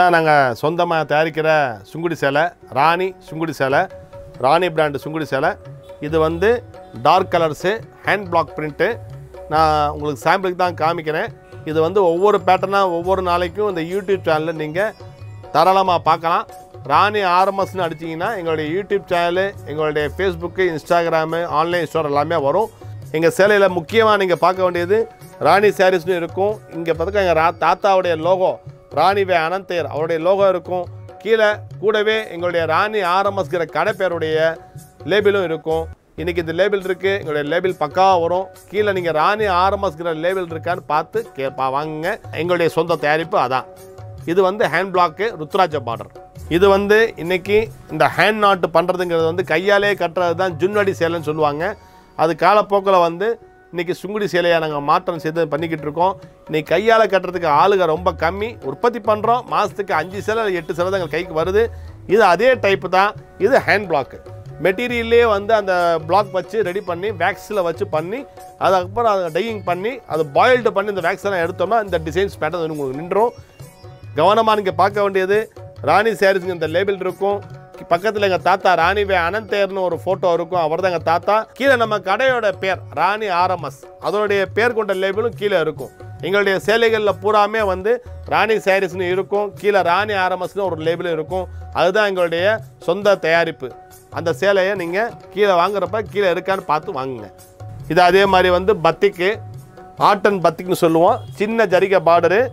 இதுதான் நாங்கள் சொந்தமாக தயாரிக்கிற சுங்குடி சேலை ராணி சுங்குடி சேலை ராணி பிராண்டு சுங்குடி சேலை இது வந்து dark colours hand block print நான் உங்களுக்கு சாம்பிளுக்கு தான் காமிக்கிறேன் இது வந்து ஒவ்வொரு பேட்டர்னாக ஒவ்வொரு நாளைக்கும் இந்த யூடியூப் சேனலில் நீங்கள் தாராளமாக பார்க்கலாம் ராணி ஆர்எம்எஸ்னு அடிச்சிங்கன்னா எங்களுடைய யூடியூப் சேனலு எங்களுடைய ஃபேஸ்புக்கு இன்ஸ்டாகிராமு ஆன்லைன் ஸ்டோர் எல்லாமே வரும் எங்கள் சேலையில் முக்கியமாக நீங்கள் பார்க்க வேண்டியது ராணி சாரீஸ்னு இருக்கும் இங்கே பார்த்துக்க எங்கள் ரா தாத்தாவுடைய லோகோ ராணி வே அனந்தையர் அவருடைய லோகோ இருக்கும் கீழே கூடவே எங்களுடைய ராணி ஆர்எம்எஸ்கிற கடை பேருடைய லேபிளும் இருக்கும் இன்றைக்கி இந்த லேபிள் இருக்குது எங்களுடைய லேபிள் பக்காவாக வரும் கீழே நீங்கள் ராணி ஆர்எம்எஸ்கிற லேபிள் இருக்கான்னு பார்த்து கேப்பா வாங்குங்க எங்களுடைய சொந்த தயாரிப்பு அதான் இது வந்து ஹேண்ட் பிளாக்கு ருத்ராஜ பார்டர் இது வந்து இன்னைக்கு இந்த ஹேண்ட் நாட்டு பண்ணுறதுங்கிறது வந்து கையாலே கட்டுறது தான் ஜுன்னடி சேலைன்னு சொல்லுவாங்க அது காலப்போக்கில் வந்து இன்னைக்கு சுங்குடி சேலையை நாங்கள் மாற்றம் செய்து பண்ணிக்கிட்டு இருக்கோம் இன்னைக்கு கையால் கட்டுறதுக்கு ஆளுங்க ரொம்ப கம்மி உற்பத்தி பண்ணுறோம் மாதத்துக்கு அஞ்சு சேலை இல்ல எட்டு சேலை தான் எங்கள் கைக்கு வருது இது அதே டைப்பு தான் இது ஹேண்ட் பிளாக்கு மெட்டீரியல்லே வந்து அந்த பிளாக் வச்சு ரெடி பண்ணி வேக்ஸில் வச்சு பண்ணி அதுக்கப்புறம் அதை டையிங் பண்ணி அதை பாயில்டு பண்ணி இந்த வேக்ஸ் எல்லாம் எடுத்தோம்னா இந்த டிசைன்ஸ் பேட்டர்ன் உங்களுக்கு நின்றோம் கவனமாக நீங்கள் பார்க்க வேண்டியது ராணி சாரீஸ்ங்க இந்த லேபிள் இருக்கும் பக்கத்தில் எங்கள் தாத்தா ராணி வே அனந்தேர்னு ஒரு ஃபோட்டோ இருக்கும் அவர் தான் எங்கள் தாத்தா கீழே நம்ம கடையோட பேர் ராணி ஆர்எம்எஸ் அதனுடைய பேர் கொண்ட லேபிளும் கீழே இருக்கும் எங்களுடைய சேலைகளில் பூராமே வந்து ராணி சாரீஸ்னு இருக்கும் கீழே ராணி ஆர்எம்எஸ்னு ஒரு லேபிளும் இருக்கும் அதுதான் எங்களுடைய சொந்த தயாரிப்பு அந்த சேலையை நீங்கள் கீழே வாங்குறப்ப கீழே இருக்கான்னு பார்த்து வாங்குங்க இது அதே மாதிரி வந்து பத்திக்கு ஆட்டன் பத்திக்குன்னு சொல்லுவோம் சின்ன ஜரிகை பார்டரு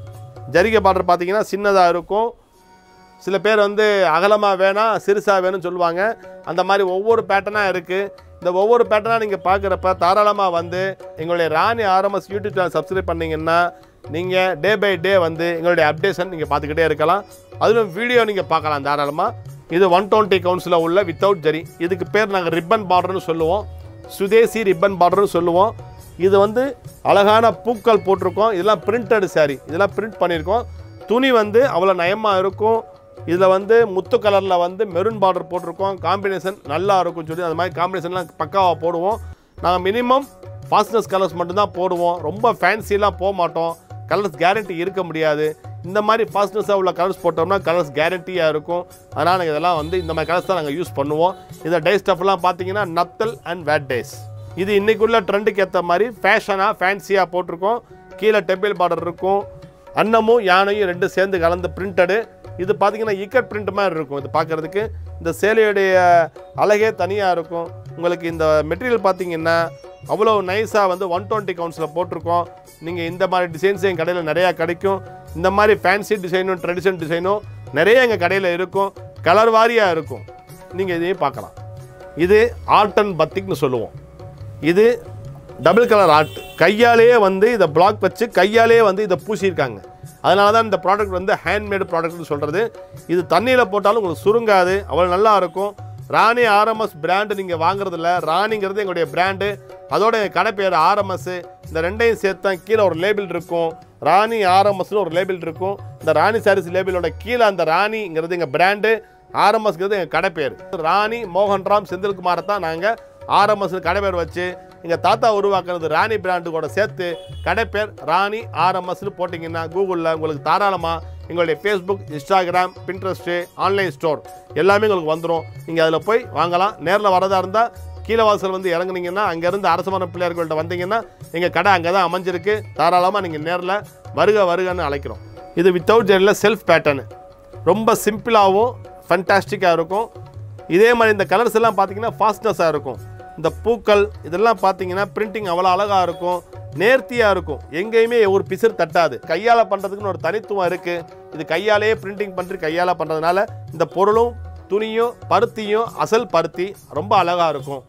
ஜரிகை பார்டர் பார்த்தீங்கன்னா சின்னதாக இருக்கும் சில பேர் வந்து அகலமாக வேணாம் சிறுசாக வேணும்னு சொல்லுவாங்க அந்த மாதிரி ஒவ்வொரு பேட்டர்னாக இருக்குது இந்த ஒவ்வொரு பேட்டர்னாக நீங்கள் பார்க்குறப்ப தாராளமாக வந்து எங்களுடைய Rani RMS YouTube channel subscribe பண்ணீங்கன்னா நீங்கள் டே பை டே வந்து எங்களுடைய அப்டேஷன் நீங்கள் பார்த்துக்கிட்டே இருக்கலாம் அதிலும் வீடியோ நீங்கள் பார்க்கலாம் தாராளமாக இது ஒன் டுவெண்ட்டி கவுன்ஸில் உள்ள வித்தவுட் ஜரி இதுக்கு பேர் நாங்கள் ரிப்பன் பார்டர்னு சொல்லுவோம் சுதேசி ரிப்பன் பார்டர்னு சொல்லுவோம் இது வந்து அழகான பூக்கள் போட்டிருக்கோம் இதெல்லாம் பிரிண்டட் saree இதெல்லாம் பிரிண்ட் பண்ணியிருக்கோம் துணி வந்து அவ்வளோ நயமாக இருக்கும் இதில் வந்து முத்து கலரில் வந்து மெரூன் பார்டர் போட்டிருக்கோம் காம்பினேஷன் நல்லா இருக்கும்னு சொல்லி அது மாதிரி காம்பினேஷன்லாம் பக்காவாக போடுவோம் நாங்கள் மினிமம் ஃபாஸ்ட்னஸ் கலர்ஸ் மட்டும்தான் போடுவோம் ரொம்ப ஃபேன்சிலாம் போக மாட்டோம் கலர்ஸ் கேரண்டி இருக்க முடியாது இந்த மாதிரி ஃபாஸ்ட்னஸாக உள்ள கலர்ஸ் போட்டோம்னா கலர்ஸ் கேரண்டியாக இருக்கும் அதனால் நாங்கள் இதெல்லாம் வந்து இந்த மாதிரி கலர்ஸ் தான் நாங்கள் யூஸ் பண்ணுவோம் இந்த டே ஸ்டஃப்லாம் பார்த்தீங்கன்னா நத்தல் அண்ட் வேட் டேஸ் இது இன்னைக்குள்ள ட்ரெண்டுக்கு ஏற்ற மாதிரி ஃபேஷனாக ஃபேன்சியாக போட்டிருக்கோம் கீழே டெம்பிள் பார்டர் இருக்கும் அன்னமும் யானையும் ரெண்டும் சேர்ந்து கலந்து பிரிண்டடு இது பார்த்தீங்கன்னா இக்கட் பிரிண்ட் மாதிரி இருக்கும் இது பார்க்குறதுக்கு இந்த சேலையுடைய அழகே தனியாக இருக்கும் உங்களுக்கு இந்த மெட்டீரியல் பார்த்தீங்கன்னா அவ்வளோ நைஸாக வந்து ஒன் டுவெண்ட்டி கவுன்ஸில் போட்டிருக்கோம் நீங்கள் இந்த மாதிரி டிசைன்ஸ் எங்கள் கடையில் நிறையா கிடைக்கும் இந்த மாதிரி ஃபேன்சி டிசைனும் ட்ரெடிஷனல் டிசைனும் நிறைய எங்கள் கடையில் இருக்கும் கலர் வாரியாக இருக்கும் நீங்கள் இதையும் பார்க்கலாம் இது ஆர்ட் அண்ட் பத்திக்னு சொல்லுவோம் இது டபுள் கலர் ஆர்ட் கையாலேயே வந்து இதை பிளாக் வச்சு கையாலேயே வந்து இதை பூசியிருக்காங்க அதனால தான் இந்த ப்ராடக்ட் வந்து ஹேண்ட்மேடு ப்ராடக்ட்னு சொல்கிறது இது தண்ணியில் போட்டாலும் உங்களுக்கு சுருங்காது அவ்வளோ நல்லா இருக்கும் ராணி ஆர்எம்எஸ் பிராண்டு நீங்கள் வாங்குறதில்ல ராணிங்கிறது எங்களுடைய பிராண்டு அதோட என் கடை பேர் ஆர்எம்எஸ் இந்த ரெண்டையும் சேர்த்து தான் கீழே ஒரு லேபிள் இருக்கும் ராணி ஆர்எம்எஸ்னு ஒரு லேபிள் இருக்கும் இந்த ராணி சாரீஸ் லேபிளோட கீழே அந்த ராணிங்கிறது எங்கள் பிராண்டு ஆர்எம்எஸ்ங்கிறது எங்கள் கடை பேர் ராணி மோகன்ராம் செந்தில்குமாரை தான் நாங்கள் ஆர்எம்எஸ் கடை பேர் வச்சு எங்கள் தாத்தா உருவாக்குறது ராணி பிராண்டு கூட சேர்த்து கடை பேர் ராணி ஆர்எம்எஸ்னு போட்டிங்கன்னா கூகுளில் உங்களுக்கு தாராளமாக எங்களுடைய Facebook Instagram Pinterest online store எல்லாமே உங்களுக்கு வந்துடும் நீங்கள் அதில் போய் வாங்கலாம் நேரில் வரதா இருந்தால் கீழே வாசல் வந்து இறங்குனீங்கன்னா அங்கேருந்து அரசமரம் பிள்ளையார்கள்ட்ட வந்தீங்கன்னா எங்கள் கடை அங்கே தான் அமைஞ்சிருக்கு தாராளமாக நீங்கள் நேரில் வருக வருகன்னு அழைக்கிறோம் இது வித்தவுட் ஜெல்லில் செல்ஃப் பேட்டர்னு ரொம்ப சிம்பிளாகவும் ஃபண்டாஸ்டிக்காக இருக்கும் இதே மாதிரி இந்த கலர்ஸ் எல்லாம் பார்த்தீங்கன்னா ஃபாஸ்ட்னஸாக இருக்கும் இந்த பூக்கள் இதெல்லாம் பார்த்தீங்கன்னா பிரிண்டிங் அவ்வளோ அழகாக இருக்கும் நேர்த்தியாக இருக்கும் எங்கேயுமே ஒரு பிசிறு தட்டாது கையால் பண்ணுறதுக்குன்னு ஒரு தனித்துவம் இருக்குது இது கையாலேயே பிரிண்டிங் பண்ணி கையால் பண்ணுறதுனால இந்த பொருளும் துணியும் பருத்தியும் அசல் பருத்தி ரொம்ப அழகாக இருக்கும்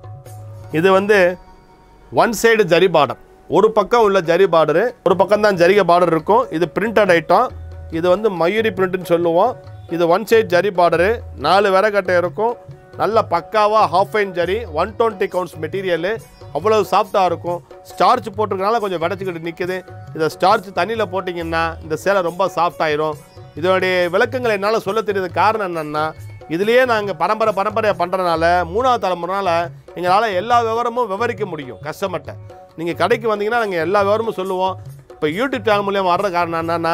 இது வந்து ஒன் சைடு ஜரி பார்டர் ஒரு பக்கம் உள்ள ஜரி பார்டரு ஒரு பக்கம் தான் ஜரிகை பார்டர் இருக்கும் இது பிரிண்டட் ஐட்டம் இது வந்து மயூரி பிரிண்ட்னு சொல்லுவோம் இது ஒன் சைடு ஜரி பார்டரு நாலு விறகட்டை இருக்கும் நல்ல பக்காவாக half fine zari one twenty counts material அவ்வளோ சாஃப்டாக இருக்கும் ஸ்டார்ச் போட்டிருக்கனால கொஞ்சம் விடச்சிக்கிட்டு நிற்குது இதை ஸ்டார்ச் தண்ணியில் போட்டிங்கன்னா இந்த சேலை ரொம்ப சாஃப்ட் ஆயிரும் இதனுடைய விளக்கங்கள் என்னால் சொல்ல தெரியுது காரணம் என்னென்னா இதுலேயே நாங்கள் பரம்பரை பரம்பரையாக பண்ணுறனால மூணாவது தலைமுறைனால எங்களால் எல்லா விவரமும் விவரிக்க முடியும் கஸ்டமர்கிட்ட நீங்கள் கடைக்கு வந்தீங்கன்னா நாங்கள் எல்லா விவரமும் சொல்லுவோம் இப்போ யூடியூப் சேனல் மூலியமாக வர்ற காரணம் என்னென்னா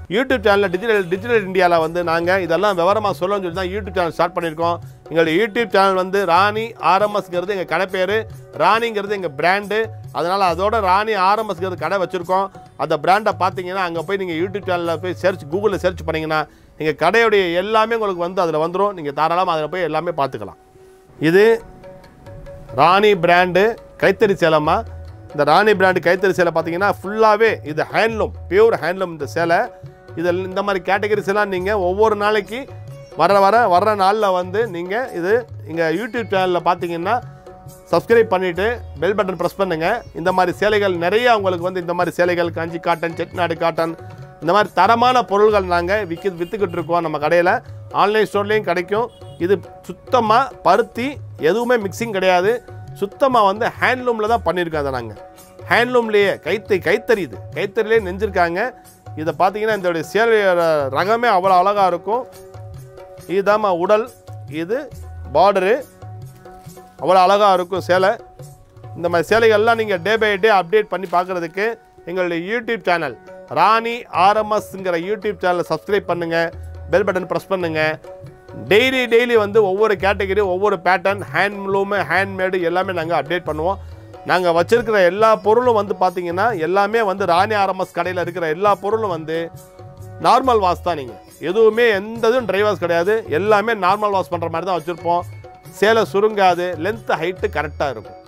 யூடியூப் சேனலில் டிஜிட்டல் டிஜிட்டல் இந்தியாவில் வந்து நாங்கள் இதெல்லாம் விவரமாக சொல்லணும்னு சொல்லி தான் யூடியூப் சேனல் ஸ்டார்ட் பண்ணியிருக்கோம் எங்களுடைய யூடியூப் சேனல் வந்து ராணி ஆர்எம்எஸ்ங்கிறது எங்கள் கடை பேர் ராணிங்கிறது எங்கள் பிராண்டு அதனால் அதோட ராணி ஆர்எம்எஸ்ங்கிறது கடை வச்சுருக்கோம் அந்த பிராண்டை பார்த்தீங்கன்னா அங்கே போய் நீங்கள் யூடியூப் சேனலில் போய் சர்ச் கூகுளில் சர்ச் பண்ணிங்கன்னா எங்கள் கடையுடைய எல்லாமே உங்களுக்கு வந்து அதில் வந்துடும் நீங்கள் தாராளமாக அதில் போய் எல்லாமே பார்த்துக்கலாம் இது ராணி பிராண்டு கைத்தறி சேலைம்மா இந்த ராணி பிராண்டு கைத்தறி சேலை பார்த்தீங்கன்னா ஃபுல்லாகவே இது ஹேண்ட்லூம் பியூர் ஹேண்ட்லூம் இந்த சேலை இதில் இந்த மாதிரி கேட்டகரிஸ் எல்லாம் நீங்கள் ஒவ்வொரு நாளைக்கு வர வர வர்ற நாளில் வந்து நீங்கள் இது எங்கள் யூடியூப் சேனலில் பார்த்தீங்கன்னா சப்ஸ்கிரைப் பண்ணிவிட்டு பெல் பட்டன் ப்ரெஸ் பண்ணுங்கள் இந்த மாதிரி சேலைகள் நிறைய உங்களுக்கு வந்து இந்த மாதிரி சேலைகள் காஞ்சி காட்டன் செட்டிநாடு காட்டன் இந்த மாதிரி தரமான பொருள்கள் நாங்கள் விற்க விற்றுக்கிட்டு இருக்கோம் நம்ம கடையில் ஆன்லைன் ஸ்டோர்லேயும் கிடைக்கும் இது சுத்தமாக பருத்தி எதுவுமே மிக்சிங் கிடையாது சுத்தமாக வந்து ஹேண்ட்லூமில் தான் பண்ணியிருக்கோம் அதை நாங்கள் ஹேண்ட்லூம்லேயே கைத்தை கைத்தறி இது கைத்தறிலே நெஞ்சிருக்காங்க இதை பார்த்தீங்கன்னா இதோடைய சேலையோட ரகமே அவ்வளோ அழகாக இருக்கும் இதுதாம்மா உடல் இது பார்டரு அவ்வளோ அழகாக இருக்கும் சேலை இந்த மாதிரி சேலைகள்லாம் நீங்கள் டே பை டே அப்டேட் பண்ணி பார்க்குறதுக்கு எங்களுடைய யூடியூப் சேனல் ராணி ஆர்எம்எஸ்ங்கிற யூடியூப் சேனலை சப்ஸ்கிரைப் பண்ணுங்கள் பெல் பட்டன் ப்ரெஸ் பண்ணுங்கள் டெய்லி டெய்லி வந்து ஒவ்வொரு கேட்டகரி ஒவ்வொரு பேட்டர்ன் ஹேண்ட்லூமு ஹேண்ட்மேடு எல்லாமே நாங்கள் அப்டேட் பண்ணுவோம் நாங்கள் வச்சிருக்கிற எல்லா பொருளும் வந்து பார்த்தீங்கன்னா எல்லாமே வந்து ராணி ஆர்எம்எஸ் கடையில் இருக்கிற எல்லா பொருளும் வந்து நார்மல் வாஷ் தான் நீங்கள் எதுவுமே எந்த இதுவும் ட்ரை வாஷ் கிடையாது எல்லாமே நார்மல் வாஷ் பண்ணுற மாதிரி தான் வச்சுருப்போம் சேலை சுருங்காது லென்த் ஹைட்டு கரெக்டாக இருக்கும்